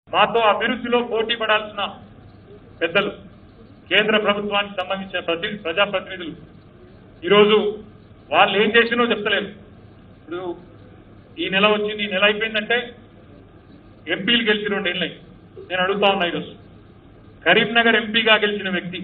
మాతో అభివృద్ధిలో పోటీ పడాల్సిన పెద్దలు కేంద్ర ప్రభుత్వానికి సంబంధించిన ప్రతి ప్రజాప్రతినిధులు ఈరోజు వాళ్ళు ఏం చేసినో చెప్తలేరు ఇప్పుడు ఈ నెల వచ్చింది ఈ నెల అయిపోయిందంటే ఎంపీలు గెలిచి రెండు ఏళ్ళై నేను అడుగుతా ఉన్నా ఈరోజు కరీంనగర్ ఎంపీగా గెలిచిన వ్యక్తి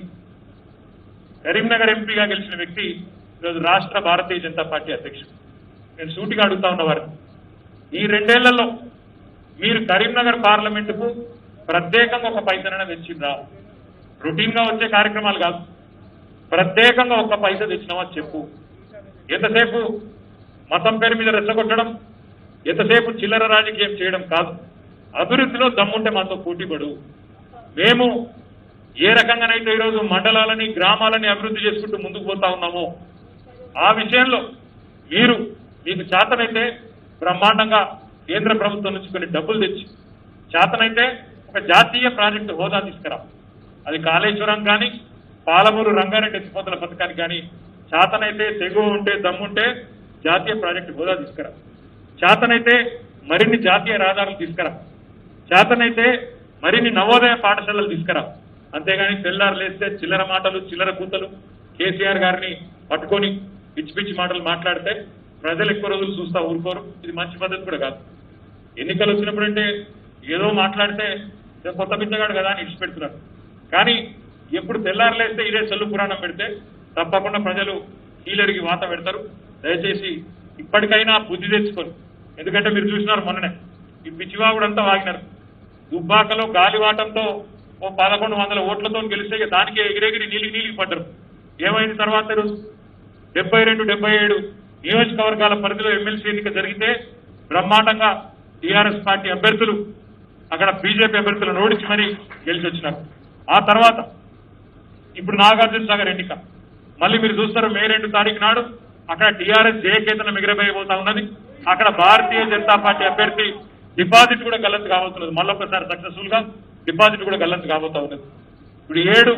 కరీంనగర్ ఎంపీగా గెలిచిన వ్యక్తి ఈరోజు రాష్ట్ర భారతీయ జనతా పార్టీ అధ్యక్షుడు నేను సూటిగా అడుగుతా ఉన్న వారిని ఈ రెండేళ్లలో మీరు కరీంనగర్ పార్లమెంటుకు ప్రత్యేకంగా ఒక పైసనైనా తెచ్చిందా రొటీన్ గా వచ్చే కార్యక్రమాలు కాదు ప్రత్యేకంగా ఒక పైస తెచ్చినావా చెప్పు ఎంతసేపు మతం పేరు మీద రెచ్చగొట్టడం ఎంతసేపు చిల్లర రాజకీయం చేయడం కాదు అభివృద్ధిలో దమ్ముంటే మాతో పోటీపడు మేము ఏ రకంగానైతే ఈరోజు మండలాలని గ్రామాలని అభివృద్ధి చేసుకుంటూ ముందుకు పోతా ఉన్నామో ఆ విషయంలో మీరు మీకు చేతనైతే బ్రహ్మాండంగా కేంద్ర ప్రభుత్వం నుంచి కొన్ని డబ్బులు తెచ్చి చేతనైతే ఒక జాతీయ ప్రాజెక్టు హోదా తీసుకురా అది కాళేశ్వరం కానీ పాలమూరు రంగారెడ్డి ఎత్తిపోతల పథకానికి కానీ చేతనైతే తెగువ ఉంటే దమ్ముంటే జాతీయ ప్రాజెక్టు హోదా తీసుకురా చేతనైతే మరిన్ని జాతీయ రహదారులు తీసుకురా చేతనైతే మరిన్ని నవోదయ పాఠశాలలు తీసుకురా అంతేగాని తెల్లారు లేస్తే చిల్లర మాటలు చిల్లర కూతలు కేసీఆర్ గారిని పట్టుకొని పిచ్చి పిచ్చి మాటలు మాట్లాడితే ప్రజలు ఎక్కువ రోజులు చూస్తా ఊరుకోరు ఇది మంచి పద్ధతి కూడా కాదు ఎన్నికలు వచ్చినప్పుడు అంటే ఏదో మాట్లాడితే "ఇదో కొత్త బిచ్చగాడు కదా అని ఇడిచిపెడుతున్నారు కానీ ఎప్పుడు తెల్లారు లేస్తే ఇదే చెల్లు పురాణం పెడితే తప్పకుండా ప్రజలు కీలరికి వాత పెడతారు దయచేసి ఇప్పటికైనా బుద్ధి తెచ్చుకొని ఎందుకంటే మీరు చూసినారు మొన్ననే ఈ పిచ్చివాగుడంతా వాగినారు దుబ్బాకలో గాలివాటంతో ఓ పదకొండు వందల ఓట్లతో గెలిస్తే ఇక దానికే ఎగిరెగిరి నీలి నీలికి పడ్డారు ఏమైంది తర్వాత ఈరోజు డెబ్బై రెండు డెబ్బై ఏడు నియోజకవర్గాల పరిధిలో ఎమ్మెల్సీ ఎన్నిక జరిగితే బ్రహ్మాండంగా టీఆర్ఎస్ పార్టీ అభ్యర్థులు అక్కడ బీజేపీ అభ్యర్థులను ఓడించి మరీ గెలిచి వచ్చినారు ఆ తర్వాత ఇప్పుడు నాగార్జున సాగర్ ఎన్నిక మళ్ళీ మీరు చూస్తారు మే రెండు తారీఖు నాడు అక్కడ టీఆర్ఎస్ జయకేతనం ఎగిరబోయబోతా ఉన్నది అక్కడ భారతీయ జనతా పార్టీ అభ్యర్థి డిపాజిట్ కూడా గల్లంతు కాబోతున్నది మళ్ళొకసారి సక్సెస్ఫుల్ గా డిపాజిట్ కూడా గల్లంతు కాబోతా ఉన్నది ఇప్పుడు ఏడు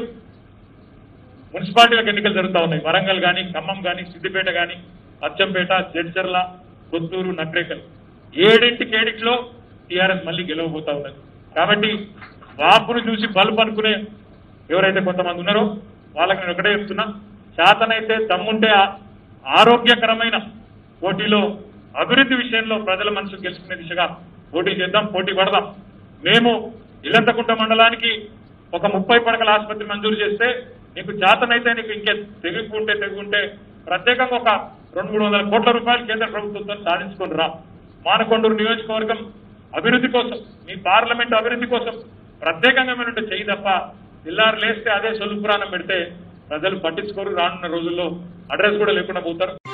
మున్సిపాలిటీలకు ఎన్నికలు జరుగుతా ఉన్నాయి వరంగల్ కానీ ఖమ్మం కానీ సిద్దిపేట కానీ అచ్చంపేట జడ్చర్ల కొత్తూరు నక్రేకల్ ఏడింటికి ఏడింటిలో టీఆర్ఎస్ మళ్ళీ గెలవబోతా ఉన్నది కాబట్టి వాపును చూసి బల్బు అనుకునే ఎవరైతే కొంతమంది ఉన్నారో వాళ్ళకి నేను ఒకటే చెప్తున్నా శాతనైతే దమ్ముంటే ఆ- ఆరోగ్యకరమైన పోటీలో అభివృద్ధి విషయంలో ప్రజల మనసు గెలుచుకునే దిశగా పోటీ చేద్దాం పోటీ పడదాం మేము ఇల్లంతకుంట మండలానికి ఒక ముప్పై పడకల ఆసుపత్రి మంజూరు చేస్తే నీకు చేతనైతే నీకు ఇంకే తెగుంటే తెగుంటే ప్రత్యేకంగా ఒక రెండు మూడు వందల కోట్ల రూపాయలు కేంద్ర ప్రభుత్వంతో సాధించుకొని రా మానకొండూరు నియోజకవర్గం అభివృద్ధి కోసం మీ పార్లమెంట్ అభివృద్ధి కోసం ప్రత్యేకంగా ఏమైనా చెయ్యి తప్ప ఇల్లారు లేస్తే అదే సొల్లు పురాణం పెడితే ప్రజలు పట్టించుకోరు రానున్న రోజుల్లో అడ్రస్ కూడా లేకుండా పోతారు